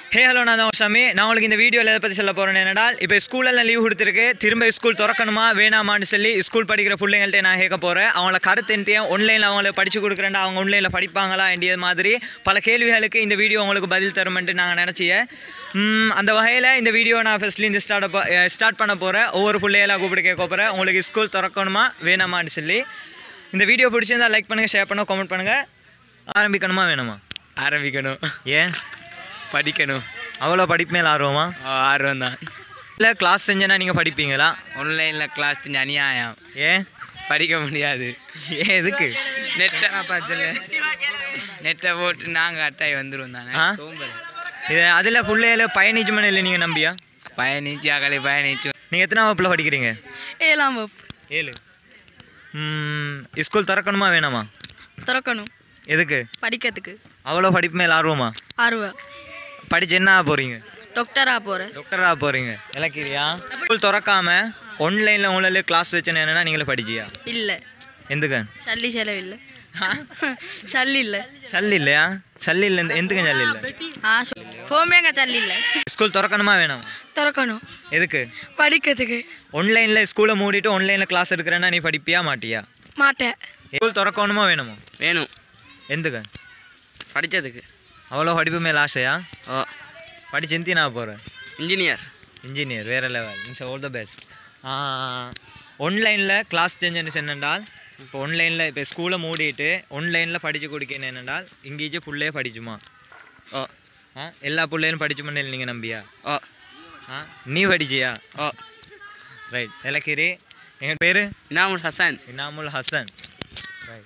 Hey hello நான் தான் சாமி நான் உங்களுக்கு இந்த வீடியோவில் எதை பற்றி சொல்ல போகிறேன் என்னடால் இப்போ ஸ்கூலெல்லாம் லீவ் கொடுத்துருக்கு திரும்ப ஸ்கூல் திறக்கணுமா வேணாமான்னு சொல்லி ஸ்கூல் படிக்கிற பிள்ளைங்கள்ட்ட நான் கேட்க போகிறேன் அவங்கள கருத்து என்னத்தையும் ஒன்லைனில் அவங்களுக்கு படித்து கொடுக்குறேன்டா அவங்க ஒன்லைனில் படிப்பாங்களா வேண்டியது மாதிரி பல கேள்விகளுக்கு இந்த வீடியோ உங்களுக்கு பதில் தருமென்ட்டு நாங்கள் நினச்சிய அந்த வகையில் இந்த வீடியோ நான் ஃபஸ்ட்லேருந்து ஸ்டார்ட் ஸ்டார்ட் பண்ண போகிறேன் ஒவ்வொரு பிள்ளைகளாக கூப்பிட்டு கேட்க போகிறேன் உங்களுக்கு ஸ்கூல் திறக்கணுமா வேணாமான்னு சொல்லி இந்த வீடியோ பிடிச்சிருந்தா லைக் பண்ணுங்கள் ஷேர் பண்ணுங்கள் கமெண்ட் பண்ணுங்கள் ஆரம்பிக்கணுமா வேணுமா ஆரம்பிக்கணும் ஏன் படிக்கணும் அவ்வளோ படிப்பு மேலே ஆர்வமா ஆர்வம் தான் இல்லை கிளாஸ் செஞ்சேன்னா நீங்கள் படிப்பீங்களா ஆன்லைனில் கிளாஸ் செஞ்சு அநியாயம் ஏன் படிக்க முடியாது ஏன் எதுக்கு நெட்டை நெட்டை போட்டு நாங்கள் அட்டாய் வந்துடுவோம் தானே ஆ? சோம்பல் இது அதில் பிள்ளையில பயணிச்சுமனு இல்லை நீங்கள் நம்பியா பயணிச்சு அகலை பயணிச்சு நீங்கள் எத்தனை வகுப்பில் படிக்கிறீங்க ஏழாம் வகுப்பு ஏழு ம், ஸ்கூல் திறக்கணுமா வேணாமா திறக்கணும் எதுக்கு படிக்கிறதுக்கு அவ்வளோ படிப்பு மேலே ஆர்வமா ஆர்வம் படிச்சு என்ன ஆக போகிறீங்க டாக்டராக போகிறேன் டாக்டராக போகிறீங்க இலக்கிரியா ஸ்கூல் திறக்காம ஆன்லைனில் உங்களை கிளாஸ் வச்சுன்னு என்னன்னா நீங்களும் படிச்சியா இல்லை எந்துக்கு சல்லி செலவில்லை சல்லி இல்லை சல்லி இல்லையா சல்லி இல்லை எந்துக்கு சல்லி இல்லை ஆ ஃபோமேங்க சல்லி இல்லை ஸ்கூல் திறக்கணுமா வேணாமா திறக்கணும் எதுக்கு படிக்கிறதுக்கு ஆன்லைனில் ஸ்கூலை மூடிட்டு ஆன்லைனில் கிளாஸ் எடுக்கிறேன்னா நீ படிப்பியா மாட்டியா மாட்டேன் ஸ்கூல் திறக்கணுமா வேணுமா வேணும் எந்துக்கு படித்ததுக்கு அவ்வளோ படிப்பு மேலே ஆசையா ஓ படிச்சு எந்தி நான் போகிறேன் இன்ஜினியர் இன்ஜினியர் வேறு level it's all the best ஆன்லைனில் கிளாஸ் சேஞ்சுன்னு சொன்னால் இப்போ ஆன்லைனில் இப்போ ஸ்கூலை மூடிட்டு ஆன்லைனில் படித்து கொடுக்கணும் என்னென்றால் இங்கேயே புள்ளையே படிச்சுமா ஓ ஆ எல்லா பிள்ளைகளும் படிச்சு பண்ண நீங்கள் நம்பியா ஓ ஆ நீ படிச்சியா ஓ ரைட் இலக்கிரி எங்கள் பேர் இனாமுல் ஹசன் இனாமுல் ஹசன் ரைட்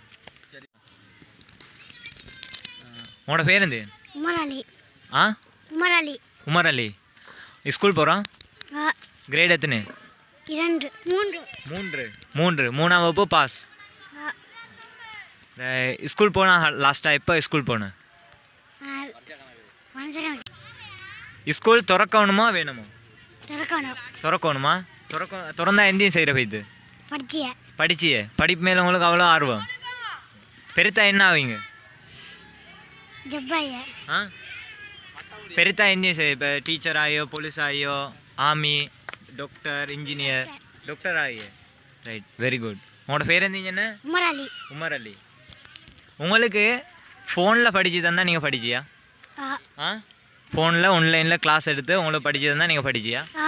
உன்னோட பேர் எந்த உமர் அலி ஆ உமர் அலி உமர் அலி ஸ்கூல் போகிறான் ஆ, கிரேட் எத்தனை இரண்டு மூன்று மூன்று மூன்று மூணாம் வகுப்பு பாஸ் ஆ, ஸ்கூல் போனா லாஸ்ட்டாக எப்போ ஸ்கூல் போனேன் ஆ, வணக்கம் ஸ்கூல் திறக்கணுமா வேணுமா திறக்கணும் திறக்கணுமா திறக்க திறந்தா எந்தையும் செய்கிற போய்த்து படிச்சிய படிச்சியே படிப்பு மேலே உங்களுக்கு அவ்வளோ ஆர்வம் பெருத்தா என்ன ஆவீங்க ஜப்பாய ஆ பெருத்தா என்ன செய்ய இப்போ டீச்சர் ஆகியோ போலீஸ் ஆகியோ ஆர்மி டாக்டர் இன்ஜினியர் டாக்டர் ஆகிய ரைட் வெரி குட் உங்களோட பேர் என்ன உமர் அலி உமர் அலி உங்களுக்கு ஃபோனில் படித்து தந்தால் நீங்கள் படிச்சியா ஆ, ஆ ஃபோனில் ஆன்லைனில் கிளாஸ் எடுத்து உங்களுக்கு படிச்சு தந்தால் நீங்கள் படிச்சியா ஆ,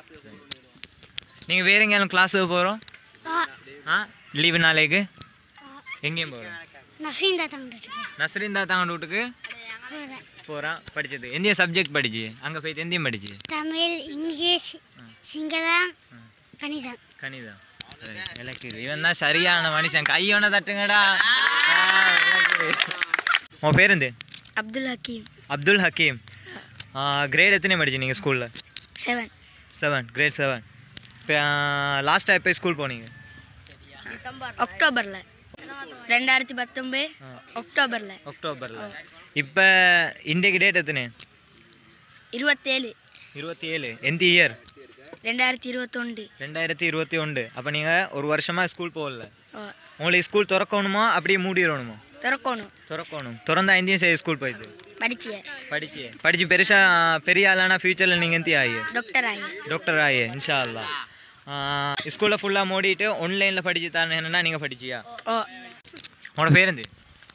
நீங்கள் வேறு எங்கேயாலும் கிளாஸுக்கு போகிறோம் ஆ, ஆ லீவு நாளைக்கு எங்கேயும் போகிறோம் நசீந்தா தம்பிட்டு நஸ்ரீன் தாத்தாங்க வீட்டுக்கு போகிறேன் போகிறான் படிச்சது எந்த சப்ஜெக்ட் படிச்சு அங்கே போய் எந்தையும் படிச்சு தமிழ் இங்கிலீஷ் சிங்களம் கணிதம் கணிதம் சரி, இலக்கிரு இவன் தான் சரியான மனுஷன் கையோன தட்டுங்கடா ஆ, இலக்கிரு. உன் பேர் எந்த அப்துல் ஹக்கீம் அப்துல் ஹக்கீம் கிரேட் எத்தனை படிச்சு நீங்கள் ஸ்கூலில் செவன் செவன் கிரேட் செவன் இப்போ லாஸ்ட்டாக எப்போ ஸ்கூல் போனீங்க அக்டோபரில் ரெண்டாயிரத்தி பத்தொம்பது அக்டோபரில் அக்டோபரில் இப்போ இன்றைக்கு டேட் எத்தனை இருபத்தேழு இருபத்தி ஏழு எந்த இயர் ரெண்டாயிரத்தி இருபத்தொண்டு ரெண்டாயிரத்தி இருபத்தி ஒன்று அப்போ நீங்கள் ஒரு வருஷமாக ஸ்கூல் போகல உங்களுக்கு ஸ்கூல் திறக்கணுமா அப்படியே மூடிடணுமா திறக்கணும் திறக்கணும் திறந்தா இந்தியும் சரி ஸ்கூல் போயிட்டு படிச்சிய படிச்சு படித்து பெருசாக பெரிய ஆளானா ஃப்யூச்சரில் நீங்கள் எந்தி ஆகிய டாக்டர் ஆகி டாக்டர் ஆகிய இன்ஷா அல்லா ஸ்கூலில் ஃபுல்லாக மூடிட்டு ஆன்லைனில் படிச்சு தானே என்னன்னா நீங்கள் படிச்சியா ஓ உங்களோட பேர் எந்த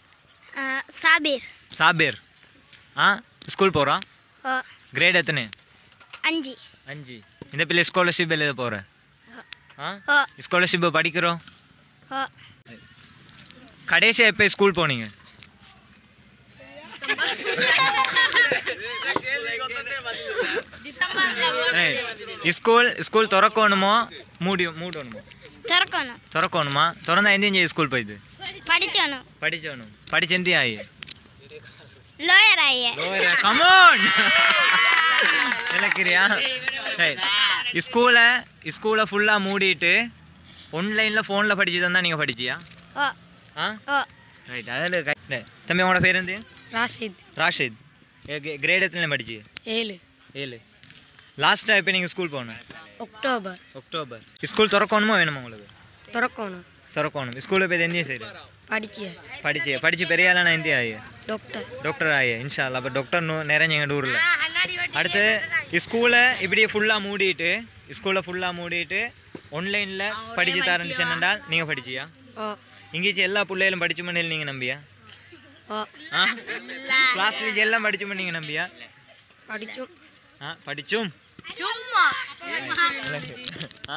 சாபீர் சாபேர் ஆ ஸ்கூல் போகிறான் ஓ கிரேட் எத்தனை அஞ்சு அஞ்சு இந்த பிள்ளை ஸ்காலர்ஷிப் எழுத போகிறேன் ஆ ஓ ஸ்காலர்ஷிப் படிக்கிறோம் ஓ கடைசியாக எப்போ ஸ்கூல் போனீங்க ஸ்கூல் ஸ்கூல் திறக்கணுமோ மூடி மூடணுமோ திறக்கணும் திறக்கணுமா திறந்தா எந்த ஸ்கூல் போயிது படிக்கணும் படிச்சணும் படிச்சு எந்த ஆகி லோயர் ஆகிய கமோன் இலக்கிரியா ஸ்கூலை ஸ்கூலை ஃபுல்லாக மூடிட்டு ஆன்லைனில் ஃபோனில் படிச்சு தந்தா நீங்கள் படிச்சியா ஓ ஆ ஓ ரைட் அதில் தம்பி உங்களோட பேர் வந்து ராஷித் ராஷித் கிரேட் எத்தனை படிச்சு ஏழு ஏழு லாஸ்ட்டாக எப்போ நீங்கள் ஸ்கூல் போகணும் அக்டோபர் அக்டோபர் ஸ்கூல் திறக்கணுமா வேணுமா உங்களுக்கு திறக்கணும் திறக்கணும் ஸ்கூலில் போய் எந்தையும் சரி படிச்சிய படிச்சு படிச்சு பெரிய ஆளான எந்தி ஆகிய டாக்டர் டாக்டர் ஆகிய இன்ஷா அல்லா அப்போ டாக்டர் நிறைஞ்ச எங்கள் ஊரில் அடுத்து ஸ்கூலை இப்படி ஃபுல்லாக மூடிட்டு ஸ்கூலை ஃபுல்லாக மூடிட்டு ஆன்லைனில் படிச்சு தரேன்னு சொன்னால் நீங்கள் படிச்சியா ஓ இங்கேச்சு எல்லா பிள்ளைகளும் படிச்சு பண்ணி நீங்கள் நம்பியா ஓ ஆ கிளாஸ்ல எல்லாம் படிச்சு பண்ணி நீங்கள் நம்பியா படிச்சும் ஆ படிச்சும் ஆ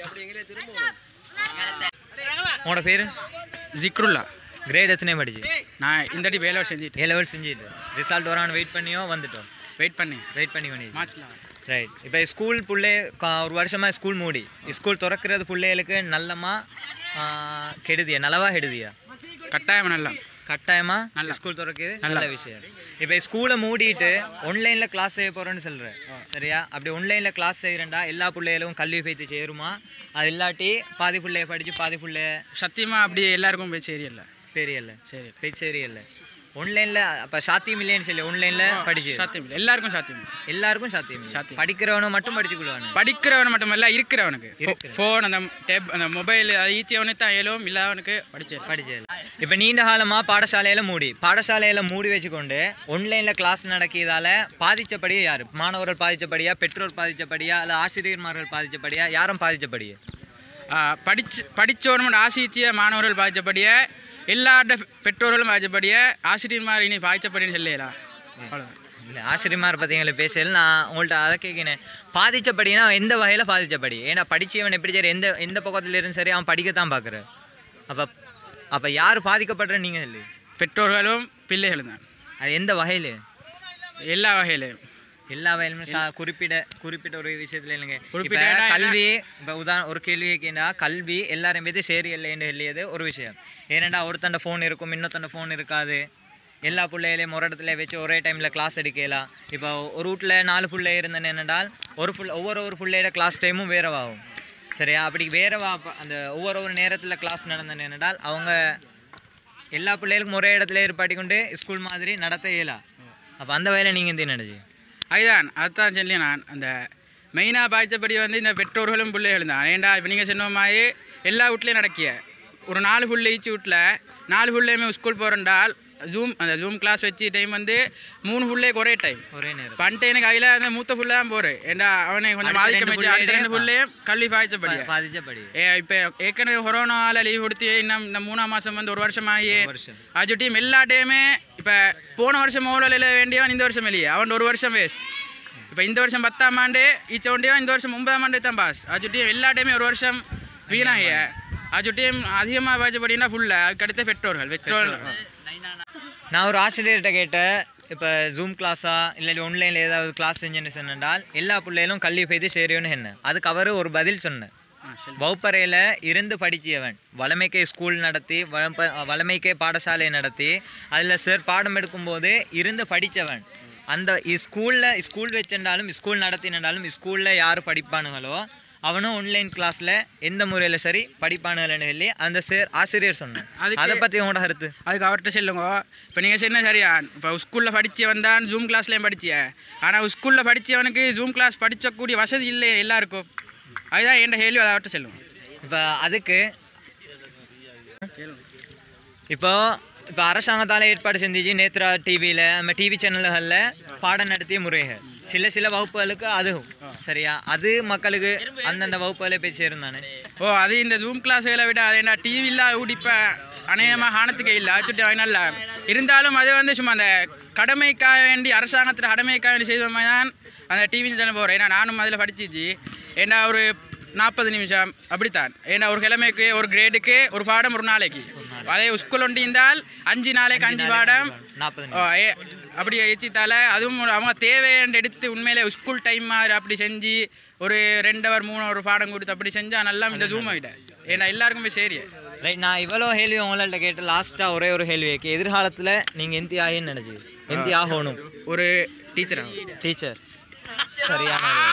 உங்களோட பேர் ஜிக்ருல்லா கிரேட் எத்தனை படிச்சு நான் இந்த அடி வேலை செஞ்சுட்டு ஏ லெவல் செஞ்சுட்டு ரிசல்ட் வரான்னு வெயிட் பண்ணியோ வந்துட்டோம் வெயிட் பண்ணி வெயிட் பண்ணி பண்ணி மார்ச்ல ரைட் இப்போ ஸ்கூல் புள்ளே கா- ஒரு வருஷமாக ஸ்கூல் மூடி ஸ்கூல் திறக்கிறது பிள்ளைகளுக்கு நல்லமா ஆ, கெடுதியா நல்லவா கெடுதியா கட்டாயம் நல்லா கட்டாயமா நல்லா. ஸ்கூல் திறக்குது நல்ல விஷயம் இப்போ ஸ்கூலை மூடிட்டு ஆன்லைனில் கிளாஸ் செய்ய போகிறேன்னு சொல்கிறேன் சரியா அப்படி ஆன்லைனில் கிளாஸ் செய்கிறேன்டா எல்லா பிள்ளைகளும் கல்வி பயிற்சி சேருமா அது இல்லாட்டி பாதி பிள்ளைய படித்து பாதி பிள்ளைய சத்தியமா அப்படி எல்லாருக்கும் போய் சரியல்ல பெரியல்ல சரி பேச்சு சரியல்ல ஆன்லைனில் அப்போ சாத்தியம் இல்லைன்னு சொல்லி ஆன்லைனில் படிச்சு சாத்தியம் இல்லை எல்லாருக்கும் சாத்தியம் இல்லை. எல்லாருக்கும் சாத்தியம் இல்லை. சாத்தியம். படிக்கிறவனும் மட்டும் படிச்சுக்கொள்வானு படிக்கிறவன் மட்டுமல்ல இருக்கிறவனுக்கு ஃபோன் அந்த டேப் அந்த மொபைல் அது ஈச்சியவனுக்கு தான் ஏலும் இல்லாதவனுக்கு படிச்சு படிச்சது இப்போ நீண்ட காலமாக பாடசாலையில் மூடி பாடசாலையில் மூடி வச்சுக்கொண்டு ஆன்லைனில் கிளாஸ் நடக்கியதால பாதிச்சபடியே யார் மாணவர்கள் பாதிச்சபடியா பெற்றோர் பாதிச்சபடியா அல்ல ஆசிரியர்மார்கள் பாதிச்சபடியா யாரும் பாதிச்சபடியே படிச்சு படித்தவனும் ஆசிச்சிய மாணவர்கள் பாதிச்சபடிய எல்லாரோட பெற்றோர்களும் பாதிச்சபடிய ஆசிரியர்மார் இனி பாதிச்சபடின்னு சொல்லலாம் அவ்வளோதான் இல்லை ஆசிரியர்மார் பற்றி எங்களை பேசல நான் உங்கள்கிட்ட அதை கேட்கினேன் பாதிச்சபடினா எந்த வகையில் பாதிச்சபடி ஏன்னா படிச்சவன் எப்படி சரி எந்த எந்த பக்கத்துல இருந்து சரி அவன் படிக்கத்தான் பார்க்குறான் அப்போ அப்போ யார் பாதிக்கப்படுற நீங்கள் இல்லை பெற்றோர்களும் பிள்ளைகளும் தான் அது எந்த வகையில் எல்லா வகையிலையும் எல்லா வயலுமே சா- குறிப்பிட குறிப்பிட்ட ஒரு விஷயத்துல இல்லைங்க குறிப்பிட்ட இப்ப இடம் கல்வி இப்போ உதாரணம் ஒரு கேள்வி கேட்டா கல்வி எல்லாரும் மீது சரி இல்லைன்னு சொல்லியது ஒரு விஷயம் ஏனண்டா ஒருத்தண்ட ஃபோன் இருக்கும் இன்னொருத்தண்ட ஃபோன் இருக்காது எல்லா பிள்ளைகளையும் ஒரு இடத்துல வச்சு ஒரே டைமில் கிளாஸ் எடுக்கலாம் இப்போ ஒரு வீட்டில் நாலு பிள்ளை இருந்தேன்னு என்னென்றால் ஒரு புள்ள ஒவ்வொரு ஒரு பிள்ளையோட கிளாஸ் டைமும் வேறவாகும் சரியா அப்படி வேறவா அப்ப அந்த ஒவ்வொரு ஒரு நேரத்தில் கிளாஸ் நடந்தேன்னு என்னென்றால் அவங்க எல்லா பிள்ளைகளுக்கும் ஒரே இடத்துல ஏற்பாட்டி கொண்டு ஸ்கூல் மாதிரி நடத்த இயலா அப்போ அந்த வகையில் நீங்கள் எந்த நினைச்சு அதுதான் அதுதான் சொல்லி நான் அந்த மெயினாக பாய்ச்சபடி வந்து இந்த பெற்றோர்களும் பிள்ளைகளும் தான் ஏன்டா இப்போ நீங்கள் சொன்ன மாதிரி எல்லா வீட்லேயும் நடக்கிய ஒரு நாலு புள்ளை ஈச்சு வீட்டில் நாலு புள்ளையுமே ஸ்கூல் போகிறண்டால் ஜூம் அந்த ஜூம் கிளாஸ் வச்சு டைம் வந்து மூணு புள்ளே ஒரே டைம் ஒரே நேரம் பண்ட்டு எனக்கு கையில் அந்த மூத்த ஃபுல்லாக தான் போகிறேன் ஏன்டா அவனை கொஞ்சம் அடுத்த ஆதிக்கம் ரெண்டு வச்சு அடுத்த ரெண்டு புள்ளையே புள்ளையும் கல்வி பாய்ச்சபடி பாதிச்சபடி ஏ இப்போ ஏற்கனவே கொரோனாவில் லீவ் கொடுத்து இன்னும் இந்த மூணாம் மாதம் வந்து ஒரு வருஷம் ஆகி வருஷம். அது டீம் எல்லா டைமே இப்போ போன வருஷம் மோலில் வேண்டியவன் இந்த வருஷம் வெளியே அவன் ஒரு வருஷம் வேஸ்ட் இப்போ இந்த வருஷம் பத்தாம் ஆண்டு ஈச்ச வேண்டியவன் இந்த வருஷம் ஒன்பதாம் ஆண்டு தான் பாஸ் அது டீம் எல்லா டைமே ஒரு வருஷம் வீணாகிய அது டீம் அதிகமாக பாய்ச்சபடினா ஃபுல்லாக அதுக்கடுத்த பெற்றோர்கள் பெற்றோர்கள் நான் ஒரு ஆசிரியர்கிட்ட கேட்டேன் இப்போ ஜூம் கிளாஸா இல்லை ஆன்லைனில் ஏதாவது கிளாஸ் செஞ்சுன்னு சொன்னால் எல்லா பிள்ளைகளும் கல்வி பெய்து சேரும்னு என்ன அதுக்கு அவர் ஒரு பதில் சொன்னேன் வகுப்பறையில் இருந்து படிச்சியவன் வளமைக்கே ஸ்கூல் நடத்தி வளப்ப வளமைக்கே பாடசாலை நடத்தி அதில் சார் பாடம் எடுக்கும்போது இருந்து படித்தவன் அந்த ஸ்கூலில் ஸ்கூல் வச்சிருந்தாலும் ஸ்கூல் நடத்தினாலும் ஸ்கூலில் யார் படிப்பானுங்களோ அவனும் ஆன்லைன் கிளாஸில் எந்த முறையில் சரி படிப்பானுங்கள்னு சொல்லி அந்த சார் ஆசிரியர் சொன்னேன் அதுக்கு- அதை பற்றி உங்களோட கருத்து அதுக்கு அவர்கிட்ட சொல்லுங்க இப்போ நீங்கள் சொன்ன சரியா இப்போ ஸ்கூலில் படித்து வந்தான் ஜூம் கிளாஸ்லேயும் படிச்சிய ஆனால் ஸ்கூலில் படித்தவனுக்கு ஜூம் கிளாஸ் படிக்கக்கூடிய வசதி இல்லை எல்லாருக்கும் அதுதான் என் கேள்வி அதை அவர்கிட்ட சொல்லுங்க இப்போ அதுக்கு இப்போ இப்போ அரசாங்கத்தால் ஏற்பாடு செஞ்சிச்சு நேத்ரா டிவியில் நம்ம டிவி சேனல்களில் பாடம் நடத்திய முறைகள் சில சில வகுப்புகளுக்கு அதுவும் சரியா அது மக்களுக்கு அந்தந்த வகுப்புகளை போய் சேர்ந்தானே ஓ அது இந்த ஜூம் கிளாஸ்களை விட அது என்ன டிவியில் ஊடிப்ப அநேகமாக காணத்துக்கே இல்லை அது அதனால இருந்தாலும் அது வந்து சும்மா அந்த கடமைக்காக வேண்டி அரசாங்கத்தில் கடமைக்காக வேண்டி செய்த மாதிரி தான் அந்த டிவி சேனல் போகிறேன் ஏன்னா நானும் அதில் படிச்சிச்சு ஏன்னா ஒரு நாற்பது நிமிஷம் அப்படித்தான் ஏன்னா ஒரு கிழமைக்கு ஒரு கிரேடுக்கு ஒரு பாடம் ஒரு நாளைக்கு அதே ஸ்கூல் ஒண்டி இருந்தால் அஞ்சு நாளைக்கு அஞ்சு பாடம் நாற்பது ஓ, ஏ அப்படி வச்சுத்தால அதுவும் ஒரு அவங்க தேவைன்னு எடுத்து உண்மையிலே ஸ்கூல் டைம் மாதிரி அப்படி செஞ்சு ஒரு ரெண்டு ஹவர் மூணு ஹவர் பாடம் கொடுத்து அப்படி செஞ்சா நல்லா இந்த ஜூமை விட ஏன்னா எல்லாருக்குமே சரி ரைட் நான் இவ்வளோ கேள்வி உங்கள்ட்ட கேட்டு லாஸ்ட்டாக ஒரே ஒரு கேள்வி கேட்க எதிர்காலத்தில் நீங்கள் எந்தி ஆகின்னு நினச்சி எந்தி ஆகணும் ஒரு டீச்சர் டீச்சர் சரியான ஒரு-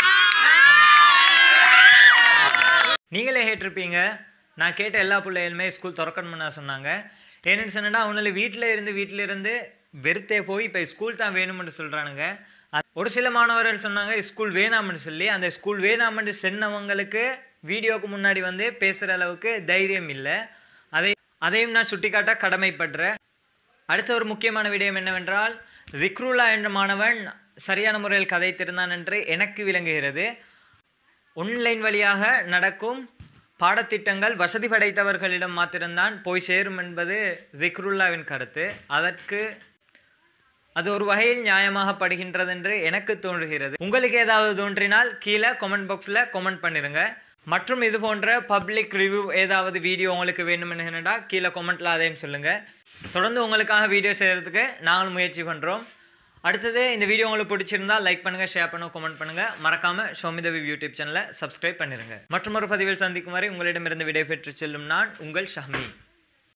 நீங்களே கேட்டிருப்பீங்க நான் கேட்ட எல்லா பிள்ளைகளுமே ஸ்கூல் திறக்கணும்னு சொன்னாங்க ஏன்னு சொன்னா அவனால வீட்டில் இருந்து வீட்டில் இருந்து வெறுத்தே போய் இப்போ ஸ்கூல் தான் வேணும்னு சொல்கிறானுங்க ஒரு சில மாணவர்கள் சொன்னாங்க ஸ்கூல் வேணாம்னு சொல்லி அந்த ஸ்கூல் வேணாம்னு சொன்னவங்களுக்கு வீடியோக்கு முன்னாடி வந்து பேசுகிற அளவுக்கு தைரியம் இல்லை அதை அதையும் நான் சுட்டிக்காட்ட கடமைப்படுறேன் அடுத்த ஒரு முக்கியமான விடயம் என்னவென்றால் விக்ருலா என்ற மாணவன் சரியான முறையில் கதைத்திருந்தான் என்று எனக்கு விளங்குகிறது ஒன்லைன் வழியாக நடக்கும் பாடத்திட்டங்கள் வசதி படைத்தவர்களிடம் மாத்திரம்தான் போய் சேரும் என்பது திக்ருல்லாவின் கருத்து அதற்கு அது ஒரு வகையில் நியாயமாக படுகின்றது என்று எனக்கு தோன்றுகிறது உங்களுக்கு ஏதாவது தோன்றினால் கீழே கமெண்ட் பாக்ஸில் கமெண்ட் பண்ணிடுங்க மற்றும் இது போன்ற பப்ளிக் ரிவ்யூ ஏதாவது வீடியோ உங்களுக்கு வேணும்னுடா கீழே கமெண்ட்டில் அதையும் சொல்லுங்கள் தொடர்ந்து உங்களுக்காக வீடியோ செய்கிறதுக்கு நாங்களும் முயற்சி பண்ணுறோம் அடுத்தது இந்த வீடியோ உங்களுக்கு பிடிச்சிருந்தா லைக் பண்ணுங்கள் ஷேர் பண்ணுங்க கமெண்ட் பண்ணுங்கள் மறக்காமல் ஷோமிதவி யூடியூப் சேனலை சப்ஸ்கிரைப் பண்ணிடுங்க மற்றும் ஒரு பதிவில் சந்திக்கும் வரை உங்களிடமிருந்து விடைபெற்று செல்லும் நான் உங்கள் ஷஹ்மி